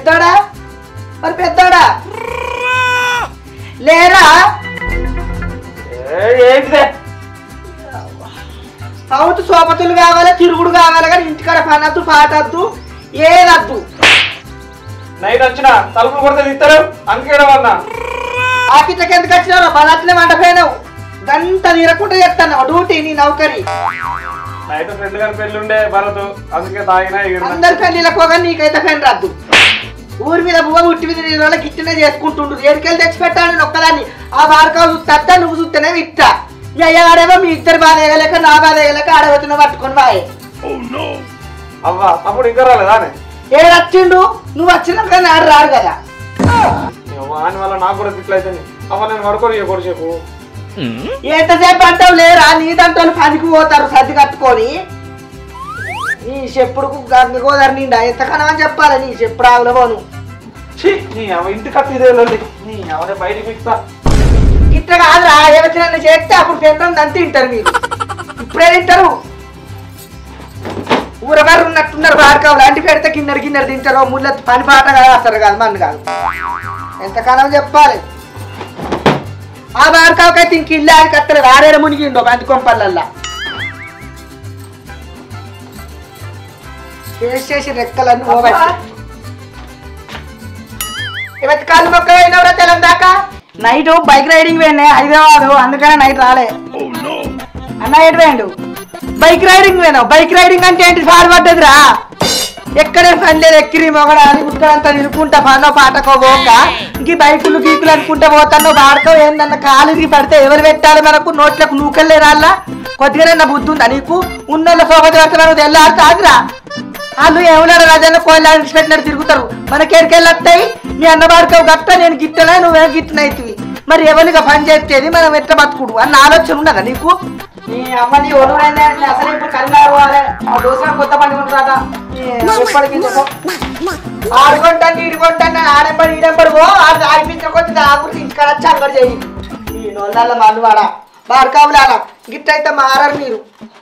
పెద్దోడా మరి పెద్దోడా లేరా ఏంటిదే అవుతు సోపతులు కావాలి తిరుగుడు కావాలి కానీ ఇంటికాడ పనద్దు పాటద్దు ఏదద్దు నైట్ వచ్చిన తలుపులు కొడితే తీస్తారు అందుకే అన్న ఆ కిందకి ఎందుకు వచ్చినావు పనట్లే మండపోయినావు గంట తీరకుండా చెప్తాను డ్యూటీ నీ నౌకరి నైట్ ఫ్రెండ్ గారి పెళ్లి ఉండే భరత్ అందుకే తాగినా ఎగిరినా. అందరి పెళ్లిలకు పోగా నీకైతే పెన్ రాద్దు ఊరి మీద బువ్వ ఉట్టి మీద నేను వాళ్ళకి ఇట్టనే చేసుకుంటుండ్రు ఏడికెళ్ళి తెచ్చి పెట్టాను ఒక్కదాన్ని ఆ వారకాలు చూస్తా నువ్వు చూస్తేనే ఇట్టా మీ అయ్యగాడేమో మీ ఇద్దరు బాధ వేయలేక నా బాధ వేయలేక ఆడవచ్చిన పట్టుకొని బాయ్ అవ్వా అప్పుడు ఇంకా రాలేదా అని ఏడు వచ్చిండు నువ్వు వచ్చినాక నాడు రాడు కదా వాని వల్ల నాకు కూడా తిట్లు అవుతుంది అవ్వ నేను పడుకోని ఇక కొడిసేపు ఎంతసేపు అంటావు లేరా నీదంటే పనికి పోతారు సర్ది కట్టుకొని నీ చెప్పుడుకు గంగ గోదావరి నిండా ఎంతకన్నా అని చెప్పాలి నీ చెప్పుడు ఆవుల పోను ఛీ, నీ అవ్వ ఇంటి కత్తి ఇదే లొల్లి. నీ అవదే బయటికి పిక్తా ఇట్లా కాదురా ఎవరినైనా చేస్తే అప్పుడు తింటాం అంతే తింటారు మీరు ఇప్పుడే తింటారు ఊరగారు ఉన్నట్టున్నారు వాడుకోవాలి లాంటి పెడితే కిన్నర కిన్నర తింటారు ముళ్ళ పని పాట కదా వస్తారు కాదు మన కాదు ఎంతకాలం చెప్పాలి ఆ వాడుకోవకైతే ఇంక ఇల్లు అని కత్తలేదు ఆరేడు మునిగిండో బంతి కొంపల్లల్లా చేసి చేసి రెక్కలన్నీ పోవచ్చు ఇవతి కాళ్ళు మొక్క అయినవరా తెలం దాకా నైట్ బైక్ రైడింగ్ పోయినా హైదరాబాద్ అందుకనే నైట్ రాలే అన్న ఎటు పోయిండు బైక్ రైడింగ్ పోయినావు బైక్ రైడింగ్ అంటే ఏంటి పడ్డదిరా ఎక్కడే పని లేదు ఎక్కిరి మొగడ అని గుట్టడంతా నిలుకుంటా పనో పాటకో పోక ఇంక బైకులు గీకులు అనుకుంటా పోతాను వాడుకో ఏందన్న కాలుకి పడితే ఎవరు పెట్టాలి మనకు నోట్లకు నూకల్లే రాళ్ళ కొద్దిగానే నా బుద్ధి ఉందా నీకు ఉన్నోళ్ళ సోపతి పెడితే మనకు తెల్లారు తాగిరా వాళ్ళు ఏమన్నాడు రాజన్న కోళ్ళు పెట్టినట్టు తిరుగుతారు మనకేడికెళ్ళి వస్తాయి నీ అన్నవాడికి గట్ట నేను గిట్టలే నువ్వేం గిట్టనైతివి మరి ఎవరిగా పని చేస్తేది మనం ఎట్ట బతుకుడు అన్న ఆలోచన ఉన్నదా నీకు నీ అమ్మ నీ ఒడువైనా అసలు ఇప్పుడు కన్నారు ఆ దోశ కొత్త పండుగ ఉంటుందా ఎప్పటికీ ఆడుకుంటాను ఈడుకుంటాను ఆడెంబడి ఈడెంబడి ఓ ఆడు ఆడిపించిన కొద్ది ఆగురు ఇంటికాడ వచ్చి అంగడి చేయి ఈ నొల్ల మన్నువాడ బాడుకావులాల గిట్ట అయితే మారరు మీరు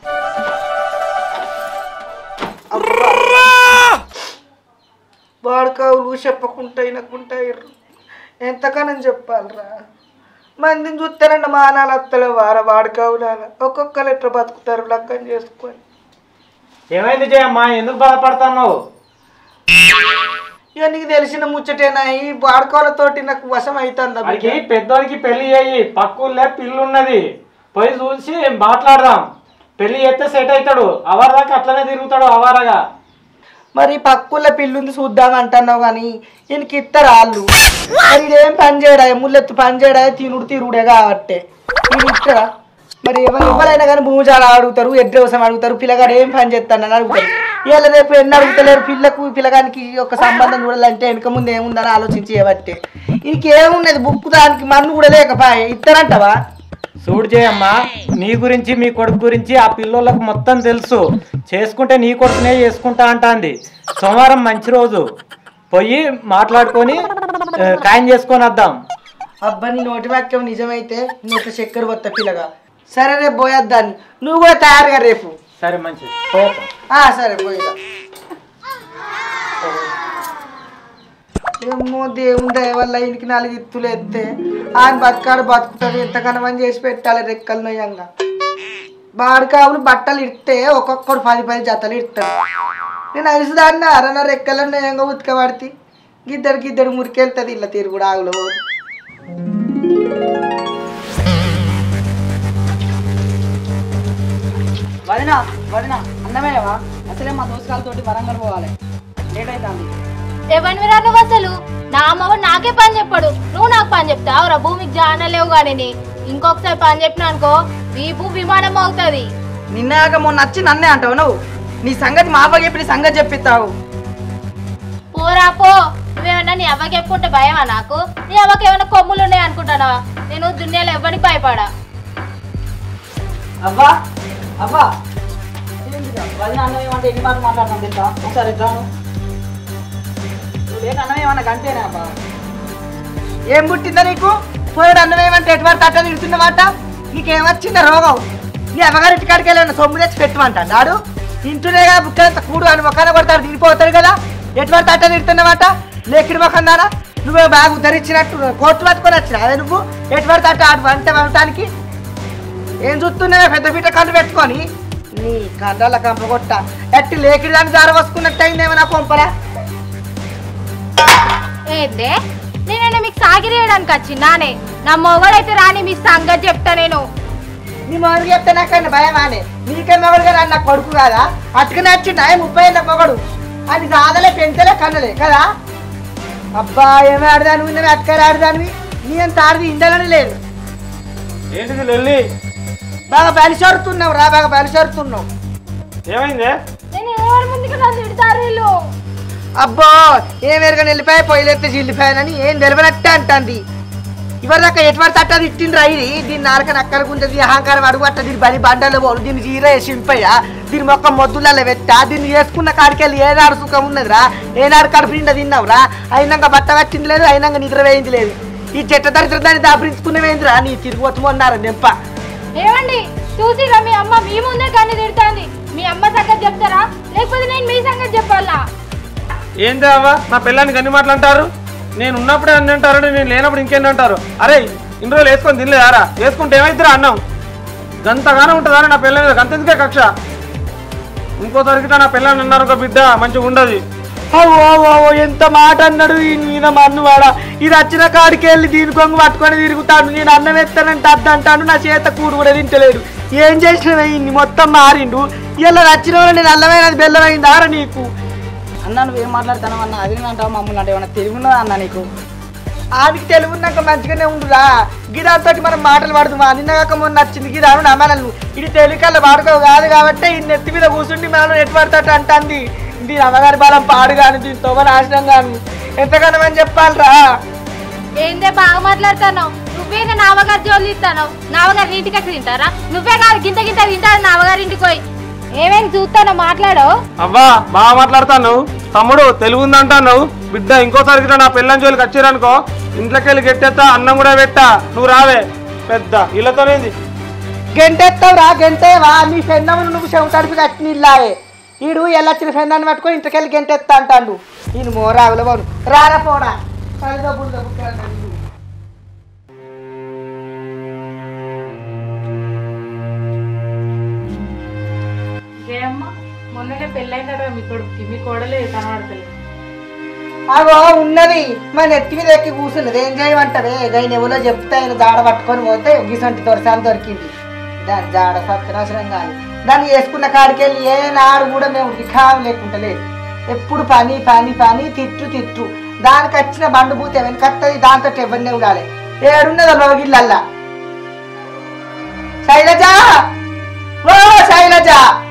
వాడుకావులు చెప్పకుండా వినకుండా ఇర్రు ఎంతకనం చెప్పాలరా మందిని చూస్తారండి మానాలు అత్తలే వార వాడుకావులాల ఒక్కొక్కరు ఎట్లా బతుకుతారు లగ్గం చేసుకొని ఏమైంది జయమ్మా ఎందుకు బాధపడుతున్నావు ఇక నీకు తెలిసిన ముచ్చటేనా ఈ వాడుకోలతోటి నాకు వశం అవుతుంది వాడికి పెద్దోడికి పెళ్లి చేయి పక్కూళ్ళే పిల్లు ఉన్నది పోయి చూసి మాట్లాడదాం పెళ్లి చేస్తే సెట్ అవుతాడు అవర్ దాకా అట్లనే తిరుగుతాడు అవారగా మరి పక్కుల పిల్లుంది చూద్దాం అంటున్నావు కానీ ఈయనకి ఇస్తారు వాళ్ళు మరి ఇదేం పని చేయడా ముల్లెత్తు పని చేయడా తినుడు తిరుగుడే కాబట్టే మీరు ఇస్తారా మరి ఎవరు ఎవరైనా కానీ భూజాలు అడుగుతారు ఎడ్రవసం అడుగుతారు పిల్లగాడు ఏం పని చేస్తానని అడుగుతారు ఇవాళ రేపు ఎన్ని అడుగుతలేరు పిల్లకు పిల్లగానికి ఒక సంబంధం చూడాలంటే వెనక ముందు ఏముందని ఆలోచించి చేయబట్టే ఇంకేమున్నది బుక్ దానికి మన్ను కూడా లేకపాయే ఇస్తారంటవా చూడు చేయమ్మా నీ గురించి మీ కొడుకు గురించి ఆ పిల్లోళ్ళకు మొత్తం తెలుసు చేసుకుంటే నీ కొడుకునే చేసుకుంటా అంటాంది సోమవారం మంచి రోజు పోయి మాట్లాడుకొని ఆ, ఖాయం చేసుకొని వద్దాం అబ్బా నీ నోటి వాక్యం నిజమైతే నోట చక్కెర వస్తా పిల్లగా సరే రేపు పోయేద్దాన్ని నువ్వు కూడా తయారుగా రేపు సరే మంచిది పోతాం ఆ, సరే పోయిదా ఏమో దేవుని దయ వల్ల ఈయనకి నాలుగు ఇత్తులు ఎత్తే ఆయన బతకాడు బతుకుతాడు ఎంతకన్నా మంది చేసి పెట్టాలి రెక్కలు నయంగా బాడుకావులు బట్టలు ఇడితే ఒక్కొక్కడు పది పది జతలు ఇడతాడు నేను ఐసు దాన్ని అరన రెక్కలు నయంగా ఉతకబడితే గిద్దరు గిద్దరు మురికెళ్తుంది ఇలా తిరుగుడు ఆగులో వదిన వదిన అన్నమేవా అసలే మా దోసకాలతోటి వరంగల్ పోవాలి లేట్ అవుతుంది ఎవరినిరా నువ్వు అసలు నా అమ్మవ నాకే పని చెప్పాడు నువ్వు నాకు పని చెప్తావు రా భూమికి జానలేవు కానీ ఇంకొకసారి పని చెప్పినా అనుకో వీపు విమానం అవుతుంది నిన్నాక మొన్న వచ్చి నన్నే అంటావు నువ్వు నీ సంగతి మా అవ్వ చెప్పి నీ సంగతి చెప్పిస్తావు పోరా పో నువ్వేమన్నా నీ అవ్వకి చెప్పుకుంటే భయమా నాకు నీ అవ్వకి ఏమైనా కొమ్ములు ఉన్నాయి అనుకుంటానా నేను దునియాలో ఎవరికి భయపడా అవ్వా అవ్వా ఏంటిదా? వదిన అన్నం ఏమంటే ఎన్ని మాటలు మాట్లాడతాం తెలుసా ఒకసారి రాను లేక అన్నం ఏమన్నా గంటేనా అబ్బా ఏం పుట్టిందా నీకు పోయాడు అన్నం ఏమంటే ఎటువంటి తట్ట తిడుతున్నమాట నీకేమొచ్చిందా రోగం నీ అమ్మగారి ఇంటికాడికి వెళ్ళిన సొమ్ము తెచ్చి పెట్టమంటాడు ఇంటునే బుక్కలంత కూడు అని మొక్కన కొడతాడు తిరిగిపోతాడు కదా ఎటువంటి తట్ట తిడుతున్నమాట లేకిడి మొకందానా నువ్వే బ్యాగ్ ధరించినట్టు కోర్టు పట్టుకొని వచ్చిన అదే నువ్వు ఎటు పడితే అటు ఆడు అంటే పంపడానికి ఏం చూస్తున్నావే పెద్ద పీట కళ్ళు పెట్టుకొని నీ కండాల కంప కొట్ట ఎట్టి లేకిడి దాన్ని దారి వసుకున్నట్టు అయిందేమో నా కొంపరా ఏందే నేనైనా మీకు సాగిరేయడానికి వచ్చిన్నానే నా మొగడైతే రాని మీ సంగతి చెప్తా నేను నీ మొగడు చెప్తే నాకన్నా భయం ఆనే నీకే మొగడు కదా నా కొడుకు కాదా అట్టుకుని వచ్చిండు ఆయన ముప్పై ఏళ్ళ మొగడు అది సాదలే పెంచలే కన్నలే కదా అబ్బా ఏమి ఆడదాను నువ్వు అక్కడే ఆడదానివి నీ అంత ఆడది ఇండలని లేదు ఏంటిది లొల్లి బాగా బలిసరుతున్నావు రా బాగా బలిసరుతున్నావు ఏమైందే నేను ఎవరి ముందుకు నన్ను తిడతారు వీళ్ళు అబ్బో ఏం ఎరగని వెళ్ళిపోయి పొయ్యిలెత్తే చిల్లిపోయానని ఏం నిలబనట్టే అంటుంది ఇవరిదాకా ఎటువంటి తట్ట తిట్టిండ్రా ఇది దీన్ని నాలుక నక్కలుకుంటుంది అహంకారం అడుగు అట్ట దీని బలి బండలు పోలు దీన్ని చీర వేసింపయ్యా దీని మొక్క మొద్దులలో పెట్టా దీన్ని వేసుకున్న కాడికెళ్ళి ఏనాడు సుఖం ఉన్నదిరా ఏనాడు కడుపు నిండా తిన్నావురా అయినాక బట్ట పెట్టింది లేదు అయినాక నిద్ర వేయింది లేదు ఈ చెట్ట దరిద్ర దాన్ని దాపరించుకున్నవేందిరా నీ తిరిగి వచ్చమన్నారు నెంప ఏమండి చూసిరా మీ అమ్మ మీ ముందే కానీ తిడుతుంది మీ అమ్మ సంగతి చెప్తారా లేకపోతే నేను మీ సంగతి చెప్పాలా ఏంది అవ్వ నా పిల్లానికి అన్ని మాటలు అంటారు నేను ఉన్నప్పుడే అన్ని అంటారు నేను లేనప్పుడు ఇంకేంటి అంటారు అరే ఇన్ని రోజులు వేసుకొని తినలేదారా వేసుకుంటే ఏమైతురా అన్నం గంతగానే ఉంటుందా నా పిల్ల మీద గంత ఎందుకే కక్ష ఇంకోసారికి నా పిల్లని అన్నారు ఒక బిడ్డ మంచిగా ఉండదు ఓ ఓ ఎంత మాట అన్నాడు ఈయన మన్నువాడ ఇది వచ్చిన కాడికి వెళ్ళి దీని కొంగు పట్టుకొని తిరుగుతాడు నేను అన్నం ఎత్తానంటే అద్ద అంటాను నా చేత కూడు కూడా తింటలేడు ఏం చేసినవే ఇన్ని మొత్తం మారిండు ఇలా వచ్చిన వాళ్ళు నేను అల్లమైనది బెల్లమైందారా నీకు అన్న నువ్వేం మాట్లాడుతున్నావు అన్న అది అంటావు మమ్మల్ని అంటే ఏమన్నా తెలివి ఉన్నదా అన్న నీకు ఆడికి తెలుగున్నాక మంచిగానే ఉండురా గిదాంతో మనం మాటలు పడుతుమా నిన్నగాక మొన్న వచ్చింది గిదాను నమ్మనలు ఇది తెలికల్ల వాడుకో కాదు కాబట్టి ఈ నెత్తి మీద కూర్చుండి మనం ఎటు పడతాడు అంటుంది దీని అమ్మగారి బలం పాడు కాను దీని తొగ నాశనం కాను ఎంతగానో అని చెప్పాలిరా ఏందే బాగా మాట్లాడుతాను నువ్వేనా నావగారి జోలు ఇస్తాను నావగారి ఇంటికి వచ్చి తింటారా నువ్వే కాదు గింత గింత తింటారు నావగారి ఇంటికి పోయి ఏమేమి చూస్తానో మాట్లాడో అవ్వా బాగా మాట్లాడతాను తమ్ముడు తెలుగు ఉందంటాను బిడ్డ ఇంకోసారి గిట్ల నా పిల్లని జోలికి వచ్చారనుకో ఇంట్లోకి వెళ్ళి గెట్టెత్తా అన్నం కూడా పెట్టా నువ్వు రావే పెద్ద ఇళ్ళతోనేది గంటెత్తావురా గంటేవా నీ ఫెన్నమును నువ్వు చెమటడిపి కట్టిన ఇల్లాయే ఈడు ఎల్లొచ్చిన ఫెన్నాన్ని పట్టుకొని ఇంటికెళ్ళి గంటెత్తా అంటాడు ఈయన మోరావుల బాను రారా పోడా సరిగా బుడ్డ బుక్కలంటాడు ఈడు. జయమ్మ మొన్ననే పెళ్ళైందట మీ కొడుకుకి మీ కోడలే కనబడతలేదు అగో ఉన్నది మన నెత్తి మీద ఎక్కి కూర్చున్నది ఏం చేయమంటదే గైన ఎవరో చెప్తే ఆయన జాడ పట్టుకొని పోతే గిసంటి దొరసాలు దొరికింది దాని జాడ సత్యనాశనం కాదు దాన్ని వేసుకున్న కాడికి వెళ్ళి ఏ నాడు కూడా మేము రిఖాం లేకుంటలేదు ఎప్పుడు పని పని పని తిట్టు తిట్టు దానికి వచ్చిన బండు పూత వెనకత్తది దాంతో ఎవరినే ఉండాలి ఏడున్నదో లోగిళ్ళల్లా శైలజ ఓ శైలజ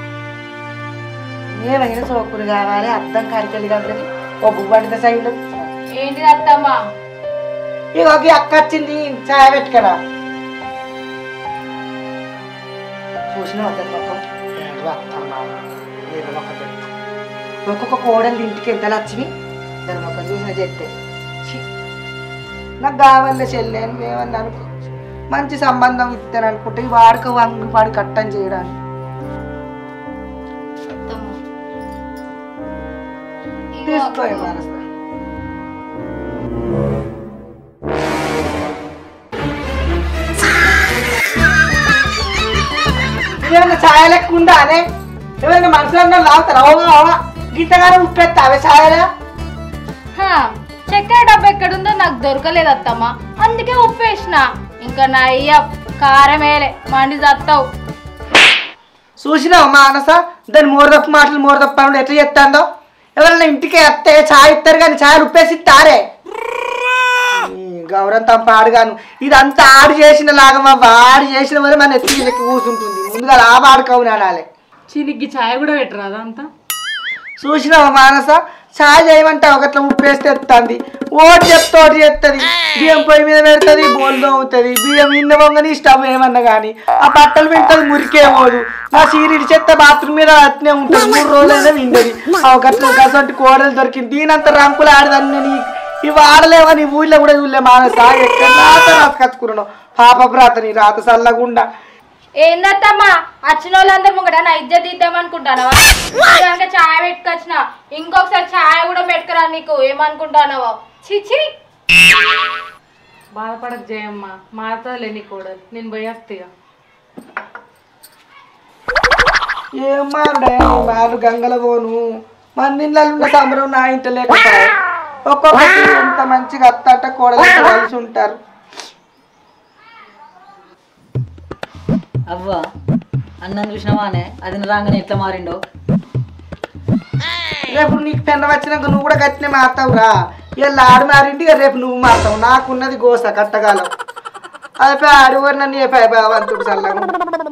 ఏమైనా సోకులు కావాలి అర్థం కాడికి వెళ్ళి కదా ఓ బువ్వండిన సైడ్ ఏంటి అత్తమ్మా ఇగో ఈ అక్క వచ్చింది ఛాయ పెట్టుకరా చూసిన వద్దని మొక్కం ఏంటో అత్తమ్మ ఏదో మొక్క పెట్టు ఒక్కొక్క కోడలు ఇంటికి ఎంత లక్ష్మి దాని మొక్క చూసిన చెట్టే ఛీ. నాకు కావాలే చెల్లె అని ఏమన్నా అనుకో మంచి సంబంధం ఇస్తాను అనుకుంటే ఈ వాడుక వంగు వాడి కట్టం చేయడానికి తీసుకో మనసు ఏమన్నా ఛాయ లెక్క ఉందా అనే ఎవరైనా మనసులో లాగుతారా ఓవా ఓవా గింతగానే ఉప్పేస్తావే ఛాయలా హా, చక్కెర డబ్బు ఎక్కడుందో నాకు దొరకలేదు అత్తమ్మ అందుకే ఉప్పేసిన ఇంకా నా అయ్య కారమేలే మండి చస్తావు చూసినావు మా అనస దాని మోరదప్పు మాటలు మోరదప్పు పనులు ఎట్లా చెప్తాందో ఎవరైనా ఇంటికి వస్తే ఛాయ్ ఇస్తారు కానీ ఛాయ్ ఉప్పేసి ఇస్తారే గౌరవం తప్ప ఆడుగాను ఇదంతా ఆడు చేసిన లాగమా వాడు చేసిన వల్ల మన ఎత్తి లెక్క కూర్చుంటుంది ముందుగా లాభ ఆడుకోవు అనాలి చీనికి ఛాయ్ కూడా పెట్టరా అదంతా చూసినావా మానస ఛాయ్ చేయమంటావు ఒకట్లా ఉప్పు వేస్తే ఎత్తుంది ఓటు చెప్తే ఓటు చేస్తుంది బియ్యం పొయ్యి మీద పెడుతుంది బోల్ అవుతుంది బియ్యం ఇన్న పొంగని స్టవ్ ఏమన్నా కానీ ఆ బట్టలు వింటది మురికేమోదు నా సీరియల్ చెత్త బాత్రూమ్ మీద అట్నే ఉంటుంది మూడు రోజులైనా వింటది ఆ ఒకట్ల గసంటి కోడలు దొరికింది దీనంత రంకులు ఆడదాన్ని నేను ఈ- ఇవి ఆడలేవా నీ ఊళ్ళో కూడా చూడలే మానస ఎక్కడ రాత రాసుకొచ్చుకున్నాను పాప ప్రాత నీ రాత చల్లగుండా ఏందత్తమ్మా వచ్చిన వాళ్ళందరూ ముంగట నా ఇజ్జత్ ఇద్దామనుకుంటానవా కనుక ఛాయ్ పెట్టుకొచ్చిన ఇంకొకసారి ఛాయ్ కూడా పెట్టుకురా నీకు ఏమనుకుంటానవో చిచి బాధపడక జయమ్మ మారుతుందిలే నీ కోడలు నేను పోయేస్తా ఏం మారుడే వాళ్ళు గంగల పోను మన ఇళ్ళలో ఉన్న సంబరం నా ఇంట లేకపోతే ఒక్కొక్కటి ఎంత మంచిగా అత్తట కోడలు కలిసి ఉంటారు అవ్వ అన్నం చూసినావానే అది రాగానే ఎట్లా మారిండో రేపు నీకు పెన్న వచ్చినాక నువ్వు కూడా గట్టినే మారుతావురా ఇలా ఆడు మారింటి ఇక రేపు నువ్వు మారుతావు నాకున్నది గోస కట్టగాలం అదే ఆడివారు నన్ను ఏ పై భగవంతుడు చల్లగా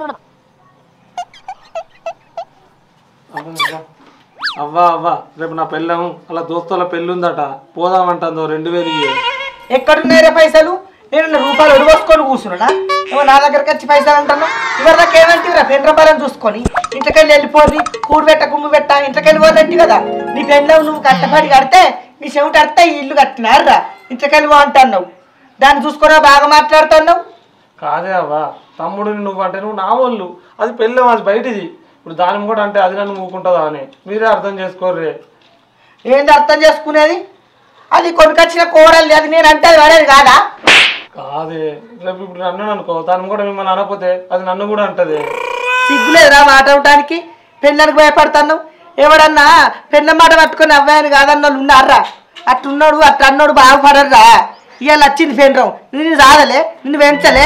అవ్వా అవ్వా రేపు నా పెళ్ళం అలా దోస్తుల పెళ్ళి ఉందట పోదామంటుందో రెండు వేలు ఇయ్యి. ఎక్కడున్నాయి రే పైసలు నేను నా రూపాయలు ఒడిపోసుకొని కూర్చున్నా ఏమో నా దగ్గరకు వచ్చి పైసలు అంటాను ఇవరి దాకా ఏమంటివిరా పెన్ రూపాయలను చూసుకొని ఇంట్లోకెళ్ళి వెళ్ళిపోయి కూడు పెట్ట కుమ్ము పెట్ట ఇంట్లోకెళ్ళి పోదంటి కదా నీ పెన్లో నువ్వు కట్టపడి కడితే నీ చెవిటి అడితే ఈ ఇల్లు కట్టినారా ఇంట్లోకెళ్ళి పో అంటున్నావు దాన్ని చూసుకొని బాగా మాట్లాడుతున్నావు కాదే అవ్వా తమ్ముడు నువ్వు అంటే నువ్వు నా వాళ్ళు అది పెళ్ళం అది బయటిది ఇప్పుడు దాని కూడా అంటే అది నన్ను మూకుంటుందా అని మీరే అర్థం చేసుకోర్రే ఏంటి అర్థం చేసుకునేది అది కొనుకొచ్చిన కూరలు అది నేను అంటే అది పడేది కాదా కాదే రేపు ఇప్పుడు నన్ను అనుకో తను కూడా మిమ్మల్ని అనకపోతే అది నన్ను కూడా అంటది సిగ్గులేదురా మాట అవటానికి పెళ్ళనికి భయపడుతున్నావు ఎవడన్నా పెళ్ళ మాట పట్టుకొని అవ్వాయని కాదన్న వాళ్ళు ఉన్నారా అట్టున్నాడు అట్లా అన్నాడు బాగుపడరా ఇవాళ వచ్చింది పెండ్రం నిన్ను రాదలే నిన్ను పెంచలే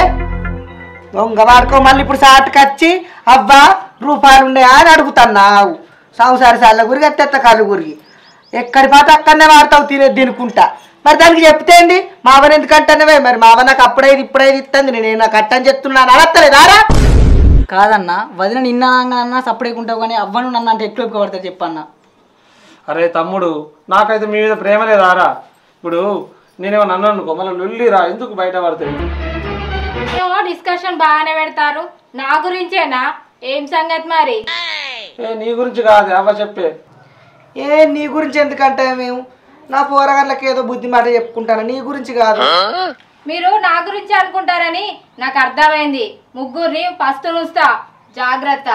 దొంగ వాడుకో మళ్ళీ ఇప్పుడు సాటుకు వచ్చి అవ్వా రూపాయలు ఉన్నాయా అని అడుగుతున్నావు సంసారి సార్ల గురికి ఎత్తెత్త కాళ్ళు గురికి ఎక్కడి పాట అక్కడనే వాడతావు తినే తినుకుంటా మరి దానికి చెప్తే అండి మావని ఎందుకంటానవే మరి మావ నాకు అప్పుడైది ఇప్పుడైది ఇస్తుంది నేను నాకు అట్టని చెప్తున్నాను అనత్తలేదారా కాదన్నా వదిన నిన్న అన్నా సపరేకుంటావు కానీ అవ్వను నన్ను అంటే ఎట్లు ఒప్పుకోబడతారు చెప్పన్న అరే తమ్ముడు నాకైతే మీ మీద ప్రేమ లేదారా ఇప్పుడు నేనేమో నన్ను అనుకో మళ్ళీ లొల్లిరా ఎందుకు బయట పడతాయి ఏమో డిస్కషన్ బాగానే పెడతారు నా గురించేనా ఏం సంగతి మరి ఏ నీ గురించి కాదు అవ్వ చెప్పే ఏ నీ గురించి ఎందుకంటే మేము నా పోరగాళ్ళకి ఏదో బుద్ధి మాట చెప్పుకుంటాను నీ గురించి కాదు మీరు నా గురించి అనుకుంటారని నాకు అర్థమైంది ముగ్గురిని ఫస్ట్ నుంచుతా జాగ్రత్త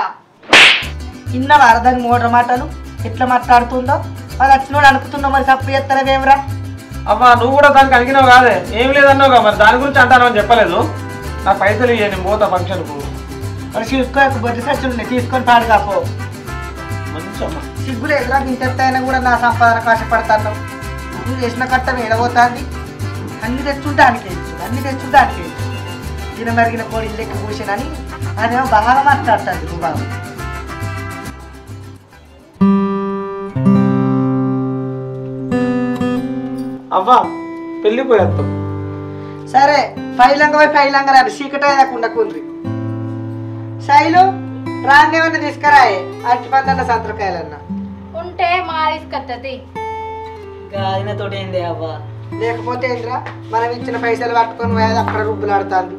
చిన్న వరదని మోటార్ మాటలు ఎట్లా మాట్లాడుతుందో అది వచ్చినోడు అనుకుతుందో మరి తప్పు చేస్తారవేమిరా అవ్వ నువ్వు కూడా దానికి అడిగినావు కాదే ఏం లేదన్నావు కదా మరి దాని గురించి అంటాను అని చెప్పలేదు నా పైసలు ఇయ్య నేను పోతా ఫంక్షన్కు మరి చూసుకోక బొడ్డు సచ్చులు ఉన్నాయి తీసుకొని పాడుగాపో మంచి సిగ్గులు ఎదురా ఇంత అయినా కూడా నా సంపాదన కష్టపడతాను నువ్వు చేసిన కట్టం ఏడబోతాంది అన్ని తెచ్చుంటానికి అన్ని తెచ్చుంటానికి తిన మరిగిన కోడి లెక్క కూర్చొని అదేమో బాగా మాట్లాడుతుంది నువ్వు బాబు అవ్వ పెళ్ళిపోయేస్తాం సరే ఫైలంగ పోయి ఫైలంగ రాదు చీకట లేకుండా కుండ్రి శైలు రాంగేమన్నా తీసుకురాయే అట్టి పందన్న సంతకాయలన్న ఉంటే మా తీసుకొత్తది ఇంకా ఆయన తోటి ఏంది అవ్వ లేకపోతే ఏంట్రా మనం ఇచ్చిన పైసలు పట్టుకొని పోయేది అక్కడ రుబ్బులాడుతుంది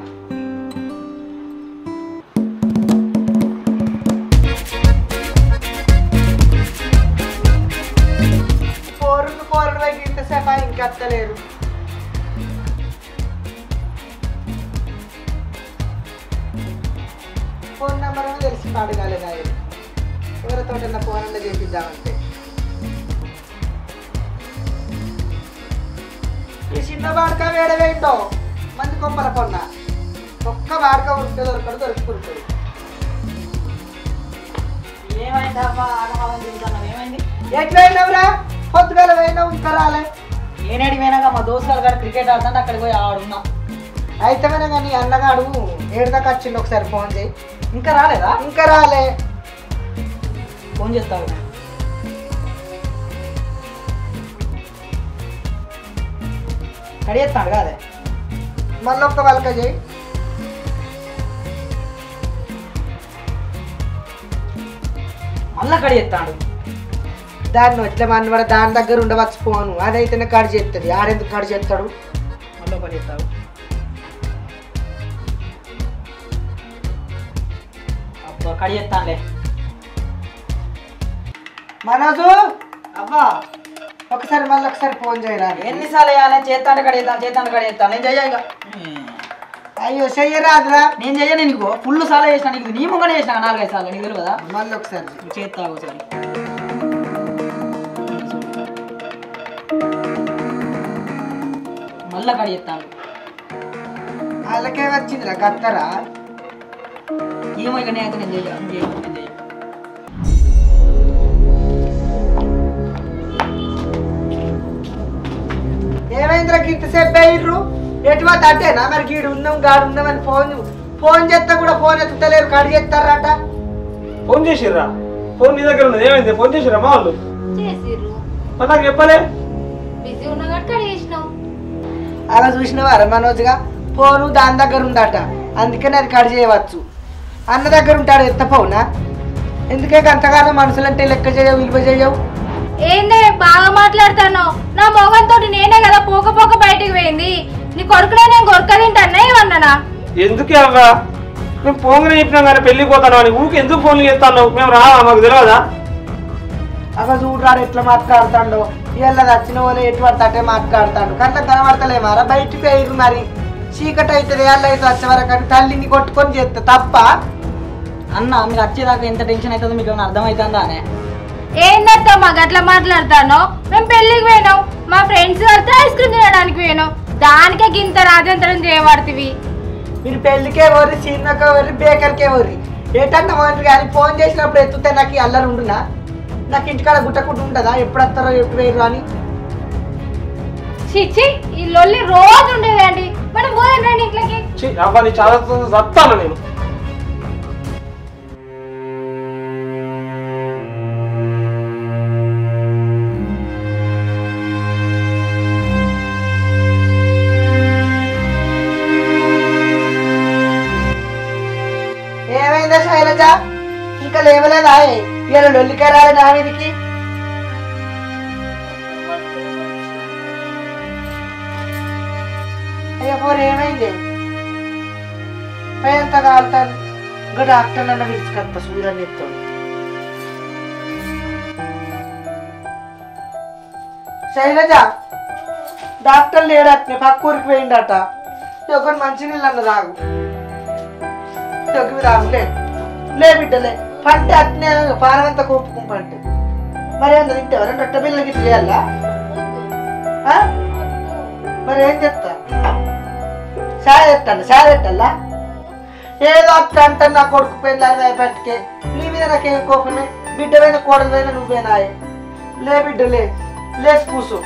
పోరుడు పోరుడు వైపు ఇంతసేపా ఇంకా అత్తలేరు ఫోన్ నెంబర్ ఏమో తెలిసి అడగాలి ఆయన ఎవరితో ఫోన్ అన్న చేపిద్దామంటే ఈ చిన్న వాడక వేడవేంటో మంది కొమ్మల కొన్న ఒక్క వాడక ఉంటే దొరకడు దొరుకుతుంటాడు ఏమైంది అవ్వ ఆగమాగం తిరుగుతున్నావు ఏమైంది ఎట్లా అయినవురా పొద్దుగాల పోయినావు ఇంకా రాలే నేనేడి పోయినాక మా దోస్తులు గారు క్రికెట్ ఆడుతుంటే అక్కడికి పోయి ఆడున్నా అయితేనే కానీ అన్నగాడు ఏడుదాకా వచ్చిండు ఒకసారి ఫోన్ చేయి ఇంకా రాలేదా ఇంకా రాలే ఫోన్ చేస్తావు కడియేస్తాడు కాదే మళ్ళీ ఒక్క వలక చేయి మళ్ళా కడిగెత్తాడు దాన్ని ఎట్లా మన దాని దగ్గర ఉండవచ్చు ఫోను అదైతేనే కడి చేస్తుంది ఆడెందుకు కడి చేస్తాడు మళ్ళీ పని చేస్తావు అబ్బా కడిగెత్తానులే మనోజు అవ్వా ఒకసారి మళ్ళీ ఒకసారి ఫోన్ చేయరా ఎన్నిసార్లు వేయాలి చేస్తాను కడిగెత్తాను చేస్తాను కడిగెత్తాను నేను చెయ్య ఇక అయ్యో చెయ్యరాదురా నేను చెయ్యను నీకు ఫుల్ సార్లు చేసిన నీకు నీ ముంగనే చేసిన నాలుగైదు సార్లు నీకు తెలియదా మళ్ళీ ఒకసారి చేస్తా ఒకసారి మళ్ళా కడి చెప్తాను వాళ్ళకే వచ్చిందిరా కత్తరా ఏమో ఇక నేను నేను చెయ్య నేను చెయ్య నేను చెయ్య ఏమైందిరా ఇంతసేపు అయ్యిర్రు ఎటువంటి అంటేనా మరి గీడు ఉన్నాం గాడు ఉన్నామని ఫోన్ ఫోన్ చేస్తా కూడా ఫోన్ ఎత్తుతలేరు కడి చేస్తారట ఫోన్ చేసిర్రా ఫోన్ నీ దగ్గర ఉన్నది ఏమైంది ఫోన్ చేసిర్రా మా వాళ్ళు చేసిర్రు మరి నాకు చెప్పలే బిజీ ఉన్నా కాబట్టి అడిగేసినావు అలా చూసినవారా మనోజ్గా ఫోను దాని దగ్గర ఉందట అందుకని అది కడి చేయవచ్చు అన్న దగ్గర ఉంటాడు ఎత్తపోవునా ఎందుకే అంతగానో మనుషులంటే లెక్క చేయవు విలువ చేయవు ఏందే బాగా మాట్లాడతాను నా మొగంతో నేనే కదా పోక పోక బయటికి పోయింది నీ కొడుకునే నేను కొరక తింటానా ఏమన్నానా ఎందుకే అవ్వా మేము ఫోన్గానే చెప్పినాం కానీ పెళ్ళికి పోతాను అని ఊరికి ఎందుకు ఫోన్లు చేస్తాను మేము రావా మాకు తెలియదా అక్కడ చూడరాడు ఎట్లా మాట్లాడుతాడో ఇవాళ వచ్చిన వాళ్ళు ఎటువంటి అట్టే మాట్లాడతాడు కట్ల కనబడతలేమారా బయటికి వేయరు మరి చీకటి అవుతుంది ఏళ్ళ అయితే వచ్చే వరకు అని తల్లిని కొట్టుకొని చేస్తా తప్ప అన్న మీరు వచ్చేదాకా ఎంత టెన్షన్ అవుతుందో మీకు ఏమైనా అర్థమవుతుందా అనే ఏందత్తా మాకు అట్లా మాట్లాడతాను మేము పెళ్ళికి పోయినాం మా ఫ్రెండ్స్ వస్తే ఐస్ క్రీమ్ తినడానికి పోయినాం దానికే గింత రాజంతరం చేయబడుతుంది మీరు పెళ్ళికే వరి చిన్నకే వరి బేకర్కే వరి ఏటన్నా పోయినరు కానీ ఫోన్ చేసినప్పుడు ఎత్తుతే నాకు ఈ అల్లరి ఉండునా నాకు ఇంటికాడ గుట్టకుండా ఉంటుందా ఎప్పుడు వస్తారో ఎప్పుడు వేయరు అని చిచ్చి ఈ లొల్లి రోజు ఉండేదండి మనం పోదాం రండి ఇంట్లోకి ఛీ, అవ్వ నీ చాలా చస్తాను నేను ఏమైందా శైలజ ఇంకా లేవలేదా ఇలా లొల్లికే రాలే నా మీదకి అయ్యో పోరు ఏమైంది పై ఎంత కాలుతాను ఇంకా డాక్టర్ నన్ను పిలుచుకొస్తా సూర్యని ఎత్తాడు శైలజ డాక్టర్ లేడట్నే పక్క ఊరికి పోయిండట ఒకటి మంచి నీళ్ళు అన్న తాగు తొక్కి రాములే లే బిడ్డలే పంట అట్నే పారమంతా కోపుకుం పంట మరి ఏమన్నా తింటావా రెండు రొట్టె బిల్లలు గిట్ల చేయాలా ఆ? మరి ఏం చెప్తా సాయ పెట్టాలి సాయ పెట్టాలా ఏదో అట్లా అంటే నా కొడుకు పెళ్ళి పట్టుకే నీ మీద నాకేం కోపమే బిడ్డ మీద కోడలు మీద నువ్వేనాయే లే బిడ్డ లే లేచి కూసు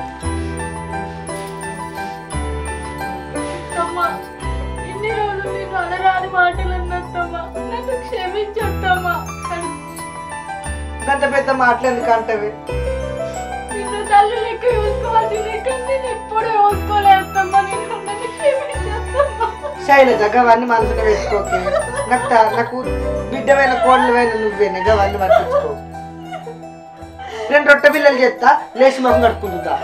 అమ్మా ఇన్ని రోజులు నీకు అనరాని మాటలు అన్నట్టమ్మా నన్ను క్షమించొద్దమ్మా గంట పెద్ద మాటలు ఎందుకు అంటవి నిన్ను తల్లి లెక్క చూసుకోవాల్సింది కానీ నేను ఎప్పుడూ చూసుకోలేదమ్మా నిన్ను నన్ను క్షమించొద్దమ్మా శైలజ గవన్నీ మనసున పెట్టుకోకే నాకు తా- నాకు బిడ్డమైన కోడలమైన నువ్వేనే గవన్నీ పట్టించుకో రెండు రొట్టె బిల్లలు చేస్తా లేచి మొహం కడుక్కుంటుందా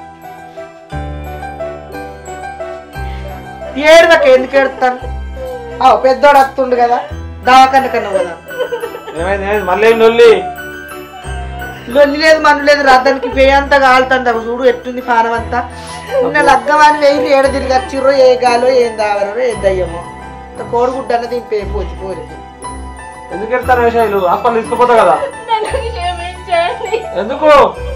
ఏడుదక్క ఎందుకు ఏడుతాను ఆ పెద్దోడు వస్తుండు కదా దవాఖాన కన్నా కదా ఏమైంది ఏమైంది మళ్ళీ ఏం నొల్లి లొల్లి లేదు మన్ను లేదు రద్దానికి వేయంతా కాలుతుంది అవి చూడు ఎట్టుంది పానం అంతా ఉన్న లగ్గవాని వేయి ఏడ తిరిగి వచ్చిర్రో ఏ గాలో ఏం దావరో ఏం దయ్యమో కోడిగుడ్డ అన్నది ఇంపే పోచి పోరికి ఎందుకు ఎడతారు విషయాలు హాస్పిటల్ తీసుకుపోతా కదా నన్ను క్షమించండి ఎందుకు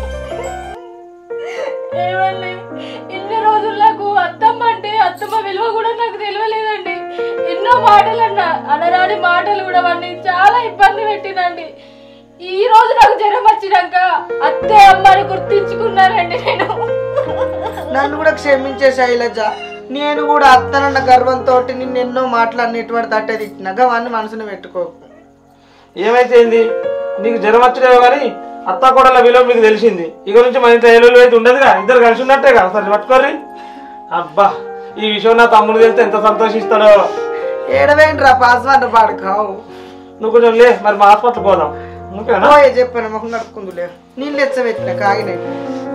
ఏమన్నా ఇన్ని రోజులు నాకు అత్తమ్మ అంటే అత్తమ్మ విలువ కూడా నాకు తెలియలేదండి ఎన్నో మాటలు అన్న అనరాని మాటలు కూడా వాడిని చాలా ఇబ్బంది పెట్టినండి ఈ రోజు నాకు జ్వరం వచ్చినాక అత్తే అమ్మని గుర్తించుకున్నానండి నేను నన్ను కూడా క్షమించే శైలజ నేను కూడా అత్తనన్న గర్వంతో నిన్ను ఎన్నో మాట్లాడినటువంటి తట్టే తిట్టినా గవన్నీ మనసును పెట్టుకోకు ఏమైతే ఏంది నీకు జ్వరం వచ్చలేవు కానీ అత్త కూడా విలువ మీకు తెలిసింది ఇక నుంచి మన ఇంట్లో ఏళ్ళు అయితే ఉండదుగా ఇద్దరు కలిసి ఉన్నట్టే కదా సరే పట్టుకోర్రి అబ్బా ఈ విషయం నా తమ్ముడు తెలిస్తే ఎంత సంతోషిస్తాడో ఏడవేంట్రా పాస్వర్డ్ పాడుకావు నువ్వు కొంచెం లే మరి మా హాస్పిటల్ పోదాం ఓకేనా పోయే చెప్పాను మొహం నడుకుందులే నీళ్ళు ఎచ్చబెట్టిన కాగినాయి